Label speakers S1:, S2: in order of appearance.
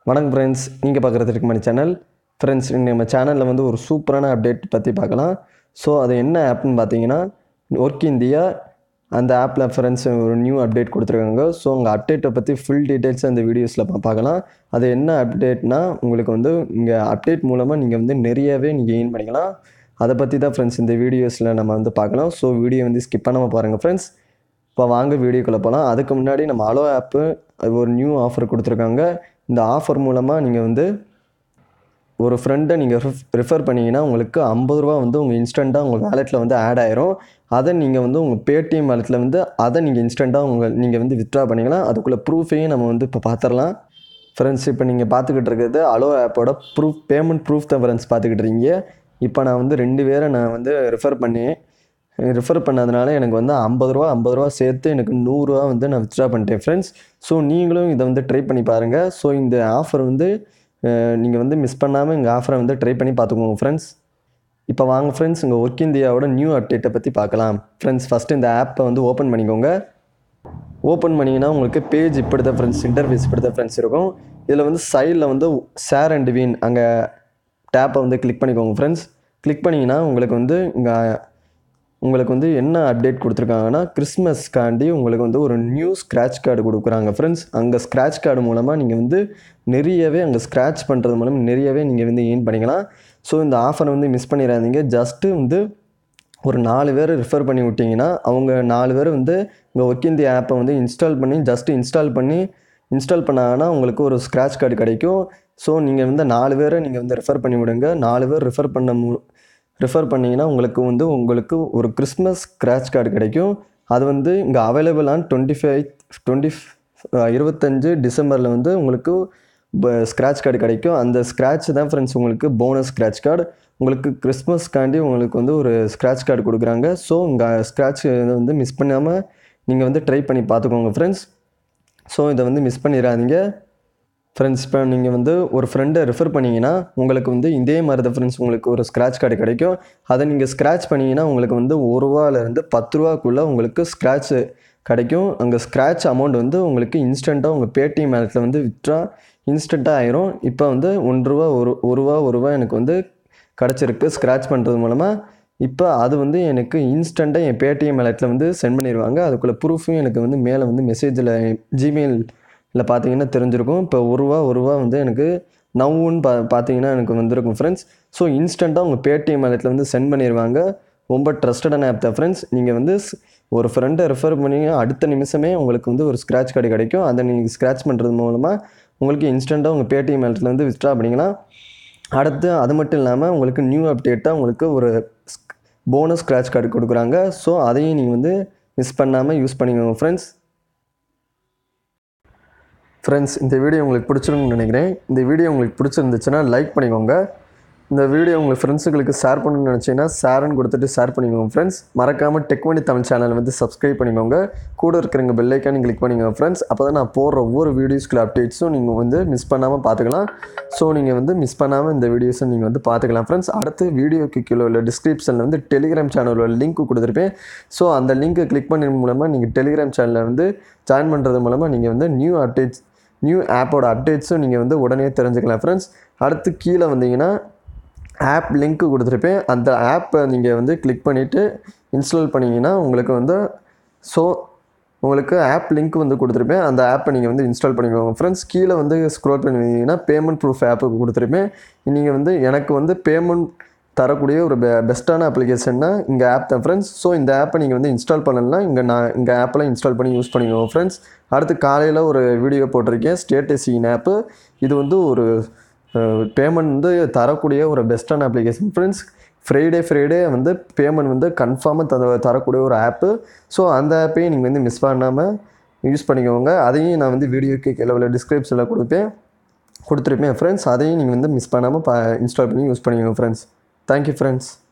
S1: வணக்கம் ஃப்ரெண்ட்ஸ் நீங்கள் பார்க்குறது இருக்கு மணி சேனல் ஃப்ரெண்ட்ஸ் நம்ம சேனலில் வந்து ஒரு சூப்பரான அப்டேட் பற்றி பார்க்கலாம் ஸோ அது என்ன ஆப்னு பார்த்தீங்கன்னா ஒர்க் இந்தியா அந்த ஆப்பில் ஃப்ரெண்ட்ஸ் ஒரு நியூ அப்டேட் கொடுத்துருக்காங்க ஸோ உங்கள் அப்டேட்டை பற்றி ஃபுல் டீட்டெயில்ஸ் அந்த வீடியோஸில் பார்க்கலாம் அது என்ன அப்டேட்னா உங்களுக்கு வந்து இங்கே அப்டேட் மூலமாக நீங்கள் வந்து நிறையவே நீங்கள் எயின் பண்ணிக்கலாம் அதை பற்றி தான் ஃப்ரெண்ட்ஸ் இந்த வீடியோஸில் நம்ம வந்து பார்க்கலாம் ஸோ வீடியோ வந்து ஸ்கிப் பண்ணாமல் பாருங்கள் ஃப்ரெண்ட்ஸ் இப்போ வாங்க வீடியோக்குள்ளே போகலாம் அதுக்கு முன்னாடி நம்ம அலோ ஆப்பு ஒரு நியூ ஆஃபர் கொடுத்துருக்காங்க இந்த ஆஃபர் மூலமாக நீங்கள் வந்து ஒரு ஃப்ரெண்டை நீங்கள் ரிஃபர் பண்ணிங்கன்னா உங்களுக்கு ஐம்பது ரூபா வந்து உங்கள் இன்ஸ்டண்ட்டாக உங்கள் வேலெட்டில் வந்து ஆட் ஆயிரும் அதை நீங்கள் வந்து உங்கள் பேடிஎம் வேலெட்டில் வந்து அதை நீங்கள் இன்ஸ்டண்ட்டாக உங்கள் நீங்கள் வந்து வித்ட்ரா பண்ணிக்கலாம் அதுக்குள்ளே ப்ரூஃபையும் நம்ம வந்து இப்போ பார்த்துடலாம் ஃப்ரெண்ட்ஸ் இப்போ நீங்கள் பார்த்துக்கிட்டு இருக்கிறது அலோ ஆப்போட ப்ரூஃப் பேமெண்ட் ப்ரூஃப் தான் ஃப்ரெண்ட்ஸ் பார்த்துக்கிட்டு இருக்கீங்க இப்போ நான் வந்து ரெண்டு பேரை நான் வந்து ரெஃபர் பண்ணி ரெஃபர் பண்ணதுனால எனக்கு வந்து ஐம்பது ரூபா ஐம்பது ரூபா சேர்த்து எனக்கு நூறுரூவா வந்து நான் வித்ட்ரா பண்ணிட்டேன் ஃப்ரெண்ட்ஸ் ஸோ நீங்களும் இதை வந்து ட்ரை பண்ணி பாருங்கள் ஸோ இந்த ஆஃபர் வந்து நீங்கள் வந்து மிஸ் பண்ணாமல் எங்கள் ஆஃபரை வந்து ட்ரை பண்ணி பார்த்துக்கோங்க ஃப்ரெண்ட்ஸ் இப்போ வாங்க ஃப்ரெண்ட்ஸ் உங்கள் ஒர்க் இந்தியாவோட நியூ அப்டேட்டை பற்றி பார்க்கலாம் ஃப்ரெண்ட்ஸ் ஃபஸ்ட்டு இந்த ஆப்பை வந்து ஓப்பன் பண்ணிக்கோங்க ஓப்பன் பண்ணிங்கன்னா உங்களுக்கு பேஜ் இப்படி தான் ஃப்ரெண்ட்ஸ் இன்டர்ஃபேஸ் இப்படி தான் ஃப்ரெண்ட்ஸ் இருக்கும் இதில் வந்து சைடில் வந்து ஷேர் அண்ட் வின் அங்கே டேப்பை வந்து கிளிக் பண்ணிக்கோங்க ஃப்ரெண்ட்ஸ் கிளிக் பண்ணிங்கன்னா உங்களுக்கு வந்து இங்கே உங்களுக்கு வந்து என்ன அப்டேட் கொடுத்துருக்காங்கன்னா கிறிஸ்மஸ்க்காண்டி உங்களுக்கு வந்து ஒரு நியூ ஸ்க்ராட்ச் கார்டு கொடுக்குறாங்க ஃப்ரெண்ட்ஸ் அங்கே ஸ்க்ராட்ச் கார்டு மூலமாக நீங்கள் வந்து நிறையவே அங்கே ஸ்க்ராட்ச் பண்ணுறது மூலம் நிறையவே நீங்கள் வந்து ஏன் பண்ணிக்கலாம் ஸோ இந்த ஆஃபரை வந்து மிஸ் பண்ணிடாதீங்க ஜஸ்ட்டு வந்து ஒரு நாலு பேர் ரெஃபர் பண்ணி விட்டிங்கன்னா அவங்க நாலு பேர் வந்து இந்த ஒர்க் இந்தியா ஆப்பை வந்து இன்ஸ்டால் பண்ணி ஜஸ்ட்டு இன்ஸ்டால் பண்ணி இன்ஸ்டால் பண்ணாங்கன்னா உங்களுக்கு ஒரு ஸ்க்ராட்ச் கார்டு கிடைக்கும் ஸோ நீங்கள் வந்து நாலு பேரை நீங்கள் வந்து ரெஃபர் பண்ணி விடுங்க நாலு பேர் ரெஃபர் பண்ண மு ரெஃபர் பண்ணிங்கன்னா உங்களுக்கு வந்து உங்களுக்கு ஒரு கிறிஸ்மஸ் ஸ்க்ராட்ச் கார்டு கிடைக்கும் அது வந்து இங்கே available on twenty five twenty இருபத்தஞ்சு டிசம்பரில் வந்து உங்களுக்கு ஸ்க்ராட்ச் கார்டு கிடைக்கும் அந்த ஸ்க்ராட்ச் தான் ஃப்ரெண்ட்ஸ் உங்களுக்கு போனஸ் ஸ்க்ராட்ச் கார்டு உங்களுக்கு கிறிஸ்மஸ்க்காண்டி உங்களுக்கு வந்து ஒரு ஸ்க்ராட்ச் கார்டு கொடுக்குறாங்க ஸோ இங்கே ஸ்க்ராட்ச் வந்து மிஸ் பண்ணாமல் நீங்கள் வந்து ட்ரை பண்ணி பார்த்துக்கோங்க ஃப்ரெண்ட்ஸ் ஸோ இதை வந்து மிஸ் பண்ணிடாதீங்க ஃப்ரெண்ட்ஸ் இப்போ நீங்கள் வந்து ஒரு ஃப்ரெண்டை ரெஃபர் பண்ணிங்கன்னா உங்களுக்கு வந்து இதே மாதிரி தான் ஃப்ரெண்ட்ஸ் உங்களுக்கு ஒரு ஸ்க்ராட்ச் கார்டு கிடைக்கும் அதை நீங்கள் ஸ்க்ராட்ச் பண்ணிங்கன்னா உங்களுக்கு வந்து ஒரு ரூபாலேருந்து பத்து ரூபாக்குள்ளே உங்களுக்கு ஸ்க்ராட்ச் கிடைக்கும் அங்கே ஸ்க்ராட்ச் அமௌண்ட் வந்து உங்களுக்கு இன்ஸ்டண்ட்டாக உங்கள் பேடிஎம் மேலத்தில் வந்து வித்ட்ரா இன்ஸ்டண்ட்டாக ஆயிரும் இப்போ வந்து ஒன்று ரூபா ஒரு ஒரு ரூபா ஒரு ரூபா எனக்கு வந்து கிடச்சிருக்கு ஸ்க்ராட்ச் பண்ணுறது மூலமாக இப்போ அது வந்து எனக்கு இன்ஸ்டண்ட்டாக என் பேடிஎம் வேலெட்டில் வந்து சென்ட் பண்ணிடுவாங்க அதுக்குள்ளே ப்ரூஃபும் எனக்கு வந்து மேலே வந்து மெசேஜில் ஜிமெயில் இல்லை பார்த்தீங்கன்னா தெரிஞ்சிருக்கும் இப்போ ஒரு ரூபா ஒரு ரூபா வந்து எனக்கு நவ்வுன்னு பா பார்த்தீங்கன்னா எனக்கு வந்திருக்கும் ஃப்ரெண்ட்ஸ் ஸோ இன்ஸ்டண்ட்டாக உங்கள் பேடிஎம் வேலெட்டில் வந்து சென்ட் பண்ணிடுவாங்க ரொம்ப ட்ரஸ்டடான ஆப் தான் ஃப்ரெண்ட்ஸ் நீங்கள் வந்து ஒரு ஃப்ரெண்டை ரெஃபர் பண்ணி அடுத்த நிமிஷமே உங்களுக்கு வந்து ஒரு ஸ்க்ராட்ச் கார்டு கிடைக்கும் அதை நீங்கள் ஸ்க்ராட்ச் பண்ணுறது மூலமாக உங்களுக்கு இன்ஸ்டண்ட்டாக உங்கள் பேடிஎம் வேலெட்டில் வந்து வித்ட்ரா பண்ணிக்கலாம் அடுத்து அது மட்டும் இல்லாமல் உங்களுக்கு நியூ அப்டேட்டாக உங்களுக்கு ஒரு போனஸ் ஸ்க்ராட்ச் கார்டு கொடுக்குறாங்க ஸோ அதையும் நீங்கள் வந்து மிஸ் பண்ணாமல் யூஸ் பண்ணிக்கோங்க ஃப்ரெண்ட்ஸ் ஃப்ரெண்ட்ஸ் இந்த வீடியோ உங்களுக்கு பிடிச்சிருக்குன்னு நினைக்கிறேன் இந்த வீடியோ உங்களுக்கு பிடிச்சிருந்துச்சுன்னா லைக் பண்ணிக்கோங்க இந்த வீடியோ உங்களுக்கு ஃப்ரெண்ட்ஸுங்களுக்கு ஷேர் பண்ணணும்னு நினச்சிங்கன்னா ஷேர்னு கொடுத்துட்டு ஷேர் பண்ணிக்கோங்க ஃப்ரெண்ட்ஸ் மறக்காமல் டெக்மணி தமிழ் சேனல் வந்து சப்ஸ்கிரைப் பண்ணிக்கோங்க கூட இருக்கிறங்க பெல்லைக்கானு கிளிக் பண்ணிக்கோங்க ஃப்ரெண்ட்ஸ் அப்போ தான் நான் போடுற ஒவ்வொரு வீடியோஸ்க்குள்ள அப்டேட்ஸும் நீங்கள் வந்து மிஸ் பண்ணாமல் பார்த்துக்கலாம் ஸோ நீங்கள் வந்து மிஸ் பண்ணாமல் இந்த வீடியோஸை நீங்கள் வந்து பார்த்துக்கலாம் ஃப்ரெண்ட்ஸ் அடுத்து வீடியோக்கு கீழே உள்ள டிஸ்கிரிப்ஷனில் வந்து டெலிகிராம் சேனலோட லிங்க் கொடுத்துருப்பேன் ஸோ அந்த லிங்க்கை கிளிக் பண்ணி மூலமாக நீங்கள் டெலிகிராம் சேனலில் வந்து ஜாயின் பண்ணுறது மூலமாக நீங்கள் வந்து நியூ அப்டேட்ஸ் நியூ ஆப்போட அப்டேட்ஸும் நீங்கள் வந்து உடனே தெரிஞ்சுக்கலாம் ஃப்ரெண்ட்ஸ் அடுத்து கீழே வந்தீங்கன்னா ஆப் லிங்க்கு கொடுத்துருப்பேன் அந்த ஆப்பை நீங்கள் வந்து கிளிக் பண்ணிவிட்டு இன்ஸ்டால் பண்ணிங்கன்னா உங்களுக்கு வந்து ஸோ உங்களுக்கு ஆப் லிங்க் வந்து கொடுத்துருப்பேன் அந்த ஆப்பை நீங்கள் வந்து இன்ஸ்டால் பண்ணிக்கோங்க ஃப்ரெண்ட்ஸ் கீழே வந்து ஸ்க்ரோல் பண்ணுவீங்கன்னா பேமெண்ட் ப்ரூஃப் ஆப்புக்கு கொடுத்துருப்பேன் நீங்கள் வந்து எனக்கு வந்து பேமெண்ட் தரக்கூடிய ஒரு பெ பெஸ்ட்டான அப்ளிகேஷன்னா இங்கே ஆப் தான் ஃப்ரெண்ட்ஸ் ஸோ இந்த ஆப்பை நீங்கள் வந்து இன்ஸ்டால் பண்ணலாம் இங்கே நான் இங்கே ஆப்பில் இன்ஸ்டால் பண்ணி யூஸ் பண்ணிக்கோங்க ஃப்ரெண்ட்ஸ் அடுத்து காலையில் ஒரு வீடியோ போட்டிருக்கேன் ஸ்டேட்டஸின் ஆப்பு இது வந்து ஒரு பேமெண்ட் வந்து தரக்கூடிய ஒரு பெஸ்ட்டான அப்ளிகேஷன் ஃப்ரெண்ட்ஸ் ஃப்ரைடே ஃப்ரைடே வந்து பேமெண்ட் வந்து கன்ஃபார்மாக தர தரக்கூடிய ஒரு ஆப்பு ஸோ அந்த ஆப்பையும் நீங்கள் வந்து மிஸ் பண்ணாமல் யூஸ் பண்ணிக்கோங்க அதையும் நான் வந்து வீடியோக்கு கீழே உள்ள டிஸ்கிரிப்ஷனில் கொடுப்பேன் கொடுத்துருப்பேன் ஃப்ரெண்ட்ஸ் அதையும் நீங்கள் வந்து மிஸ் பண்ணாமல் பா இன்ஸ்டால் பண்ணி யூஸ் பண்ணிக்கோங்க ஃப்ரெண்ட்ஸ் தேங்க்யூ ஃப்ரெண்ட்ஸ்